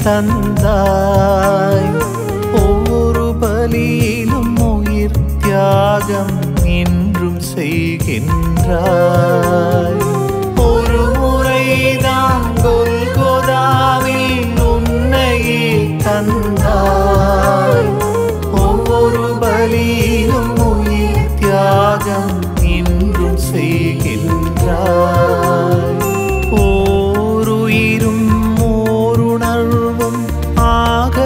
தந்தாய் ஒவ்வொரு பலியிலும் உயிர் தியாகம் என்றும் செய்கின்றாய் ஒரு முறைதான் கொல்கொதாவில் உன்னையே தந்தாய் ஒவ்வொரு பலியிலும் உயிர் தியாகம் என்றும் செய்கின்றாய் ஓருயிரும் ஓருணர்வும் ஆக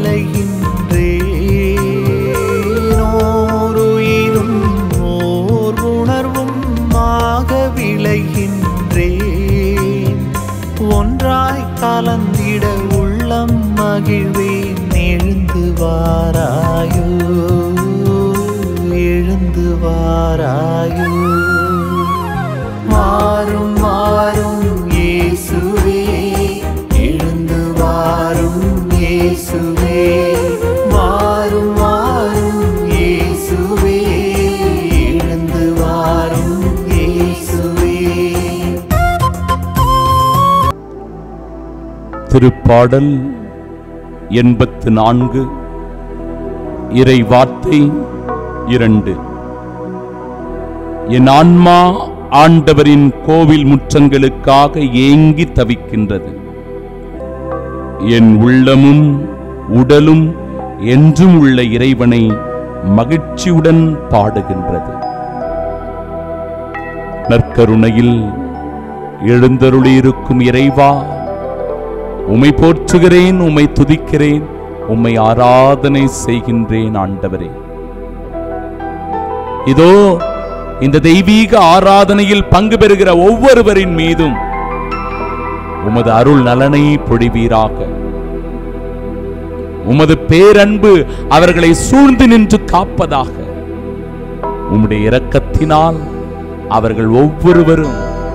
விளைகின்றேன் ஓருயிரும் ஓர் உணர்வும் ஆக விளைகின்றேன் ஒன்றாய் கலந்திட உள்ளம் மகிழ்வேன் எழுந்து வாராயோ எழுந்து வாராயோ மாறும் மாறும் இயேசுவே எழுந்து வாரும் இயேசுவே மாறும் மாறும் இயேசுவே எழுந்து வாரும் இயேசுவே திருப்பாடல் எண்பத்து நான்கு இறை வார்த்தை இரண்டு என் ஆன்மா ஆண்டவரின் கோவில் முற்றங்களுக்காக ஏங்கி தவிக்கின்றது என் உள்ளமும் உடலும் என்றும் உள்ள இறைவனை மகிழ்ச்சியுடன் பாடுகின்றது நற்கருணையில் எழுந்தருளியிருக்கும் இறைவா உம்மை போற்றுகிறேன் உம்மை துதிக்கிறேன் உம்மை ஆராதனை செய்கின்றேன் ஆண்டவரே இதோ இந்த தெய்வீக ஆராதனையில் பங்கு பெறுகிற ஒவ்வொருவரின் மீதும் உமது அருள் நலனை பொழிவீராக உமது பேரன்பு அவர்களை சூழ்ந்து நின்று காப்பதாக உம்முடைய இரக்கத்தினால் அவர்கள் ஒவ்வொருவரும்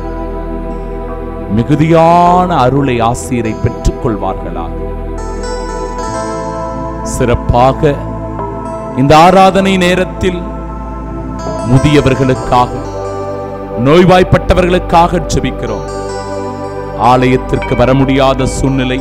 மிகுதியான அருளை ஆசிரியரை பெற்றுக் கொள்வார்களாக சிறப்பாக இந்த ஆராதனை நேரத்தில் முதியவர்களுக்காக நோய்வாய்ப்பட்டவர்களுக்காக ஜெபிக்கிறோம் ஆலயத்திற்கு வர முடியாத சூழ்நிலை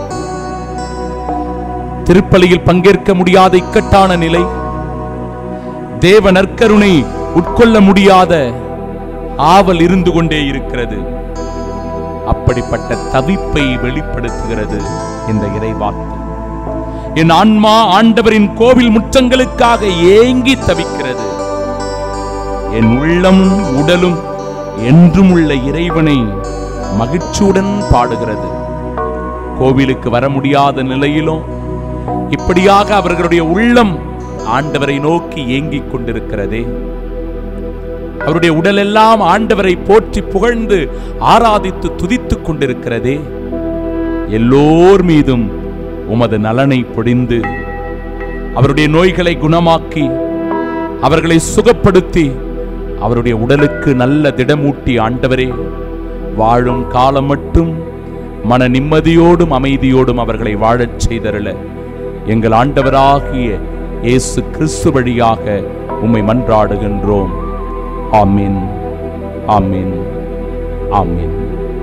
திருப்பலியில் பங்கேற்க முடியாத இக்கட்டான நிலை தேவ நற்கருணை உட்கொள்ள முடியாத ஆவல் இருந்து கொண்டே இருக்கிறது அப்படிப்பட்ட தவிப்பை வெளிப்படுத்துகிறது இந்த இறைவார்த்தை என் ஆன்மா ஆண்டவரின் கோவில் முற்றங்களுக்காக ஏங்கி தவிக்கிறது என் உள்ளமும் உடலும் என்றும் உள்ள இறைவனை மகிழ்ச்சியுடன் பாடுகிறது கோவிலுக்கு வர முடியாத நிலையிலும் இப்படியாக அவர்களுடைய உள்ளம் ஆண்டவரை நோக்கி ஏங்கிக் கொண்டிருக்கிறதே அவருடைய உடலெல்லாம் ஆண்டவரை போற்றி புகழ்ந்து ஆராதித்து துதித்துக் கொண்டிருக்கிறதே எல்லோர் மீதும் உமது நலனை பொழிந்து அவருடைய நோய்களை குணமாக்கி அவர்களை சுகப்படுத்தி அவருடைய உடலுக்கு நல்ல திடமூட்டி ஆண்டவரே வாழும் காலம் மட்டும் மன நிம்மதியோடும் அமைதியோடும் அவர்களை வாழச் செய்தருள எங்கள் ஆண்டவராகிய இயேசு கிறிஸ்து வழியாக உம்மை மன்றாடுகின்றோம் ஆமீன் ஆமீன் ஆமீன்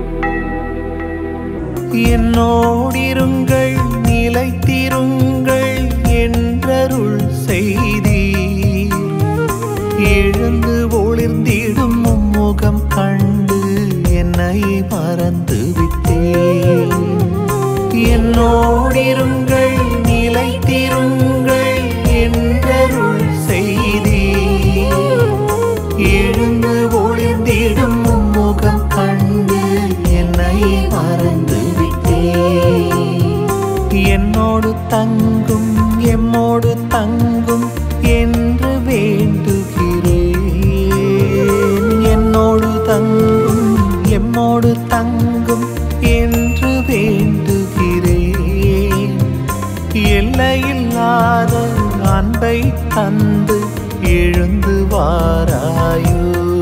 என்னோடிருங்கள் நிலைத்திருங்கள் என்றருள் செய்தீர் எழுந்து ஒளிர்ந்திடும் முகம் கண்டு என்னை மறந்து விட்டேன் என்னோடிருங்கள் நிலைத்திருங்கள் என்றருள் செய்தீர் எழுந்து ஒளிர்ந்திடும் முகம் கண்டு என்னை மறந்து விட்டேன் என்னோடு தங்கும் எம்மோடு தங்கும் என்று வேண்டுகிறேன் என்னோடு தங்கும் எம்மோடு தங்கும் என்று வேண்டுகிறேன் எல்லையில்லாத அன்பை தந்து எழுந்து வாராயோ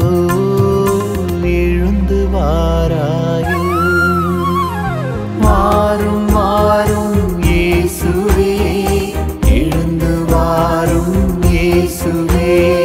எழுந்து வாராயோ மாறும் மாறும் இயேசுவே எழுந்து வாரும் இயேசுவே